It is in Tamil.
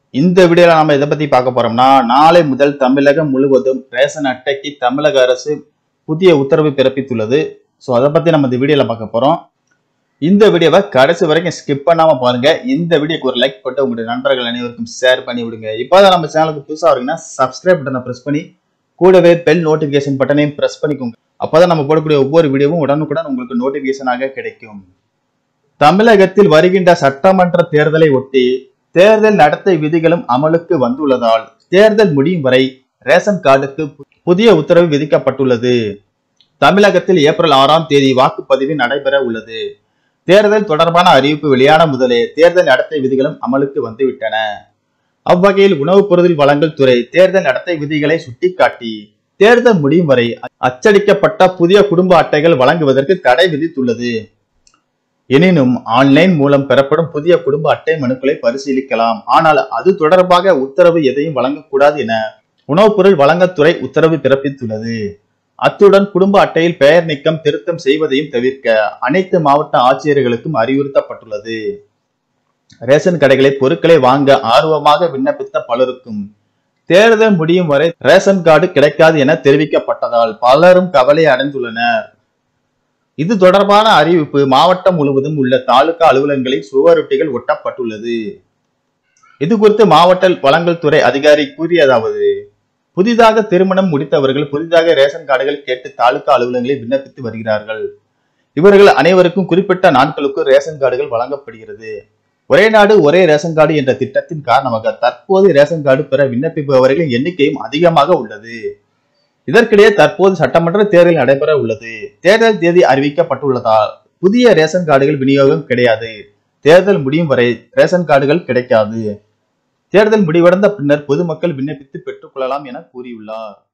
இந்த வீடியோல நாம எதை பத்தி பார்க்க போறோம்னா நாளை முதல் தமிழகம் முழுவதும் ரேஷன் அட்டைக்கு தமிழக அரசு புதிய உத்தரவு பிறப்பித்துள்ளது ஸோ அதை பத்தி நம்ம இந்த வீடியோல பார்க்க போறோம் இந்த வீடியோவை கடைசி வரைக்கும் ஸ்கிப் பண்ணாம பாருங்க இந்த வீடியோக்கு ஒரு லைக் போட்டு உங்களுடைய நண்பர்கள் அனைவருக்கும் ஷேர் பண்ணி விடுங்க இப்போதான் நம்ம சேனலுக்கு புதுசா வரீங்கன்னா சப்ஸ்கிரைப் பட்டனை பிரஸ் பண்ணி கூடவே பெல் நோட்டிபிகேஷன் பட்டனையும் பிரஸ் பண்ணிக்கோங்க அப்பதான் நம்ம போடக்கூடிய ஒவ்வொரு வீடியோவும் உடனுக்குடன் உங்களுக்கு நோட்டிபிகேஷனாக கிடைக்கும் தமிழகத்தில் வருகின்ற சட்டமன்ற தேர்தலை ஒட்டி தேர்தல் நடத்தை விதிகளும் அமலுக்கு வந்துள்ளதால் தேர்தல் முடியும் வரை ரேஷன் கார்டுக்கு புதிய உத்தரவு விதிக்கப்பட்டுள்ளது தமிழகத்தில் ஏப்ரல் ஆறாம் தேதி வாக்குப்பதிவு நடைபெற உள்ளது தேர்தல் தொடர்பான அறிவிப்பு வெளியான முதலே தேர்தல் நடத்தை விதிகளும் அமலுக்கு வந்துவிட்டன அவ்வகையில் உணவுப் பொருள் வழங்கல் துறை தேர்தல் நடத்தை விதிகளை சுட்டிக்காட்டி தேர்தல் முடியும் வரை அச்சடிக்கப்பட்ட புதிய குடும்ப அட்டைகள் வழங்குவதற்கு தடை விதித்துள்ளது எனினும் ஆன்லைன் மூலம் பெறப்படும் புதிய குடும்ப அட்டை மனுக்களை பரிசீலிக்கலாம் ஆனால் அது தொடர்பாக உத்தரவு எதையும் வழங்கக்கூடாது என உணவுப் பொருள் வழங்கத்துறை உத்தரவு பிறப்பித்துள்ளது அத்துடன் குடும்ப அட்டையில் பெயர் நீக்கம் திருத்தம் செய்வதையும் தவிர்க்க அனைத்து மாவட்ட ஆட்சியர்களுக்கும் அறிவுறுத்தப்பட்டுள்ளது ரேஷன் கடைகளை பொருட்களை வாங்க ஆர்வமாக விண்ணப்பித்த பலருக்கும் தேர்தல் முடியும் வரை ரேஷன் கார்டு கிடைக்காது என தெரிவிக்கப்பட்டதால் பலரும் கவலை அடைந்துள்ளனர் இது தொடர்பான அறிவிப்பு மாவட்டம் முழுவதும் உள்ள தாலுகா அலுவலகங்களில் சுவரொட்டிகள் ஒட்டப்பட்டுள்ளது இது குறித்து மாவட்ட வழங்கல் துறை அதிகாரி கூறியதாவது புதிதாக திருமணம் முடித்தவர்கள் புதிதாக ரேஷன் கார்டுகள் கேட்டு தாலுகா அலுவலகங்களில் விண்ணப்பித்து வருகிறார்கள் இவர்கள் அனைவருக்கும் குறிப்பிட்ட நாட்களுக்கு ரேஷன் கார்டுகள் வழங்கப்படுகிறது ஒரே நாடு ஒரே ரேஷன் கார்டு என்ற திட்டத்தின் காரணமாக தற்போது ரேஷன் கார்டு பெற விண்ணப்பிப்பவர்களின் எண்ணிக்கையும் அதிகமாக உள்ளது இதற்கிடையே தற்போது சட்டமன்ற தேர்தல் நடைபெற உள்ளது தேர்தல் தேதி அறிவிக்கப்பட்டுள்ளதால் புதிய ரேஷன் கார்டுகள் விநியோகம் கிடையாது தேர்தல் முடியும் வரை ரேஷன் கார்டுகள் கிடைக்காது தேர்தல் முடிவடைந்த பின்னர் பொதுமக்கள் விண்ணப்பித்து பெற்றுக்கொள்ளலாம் என கூறியுள்ளார்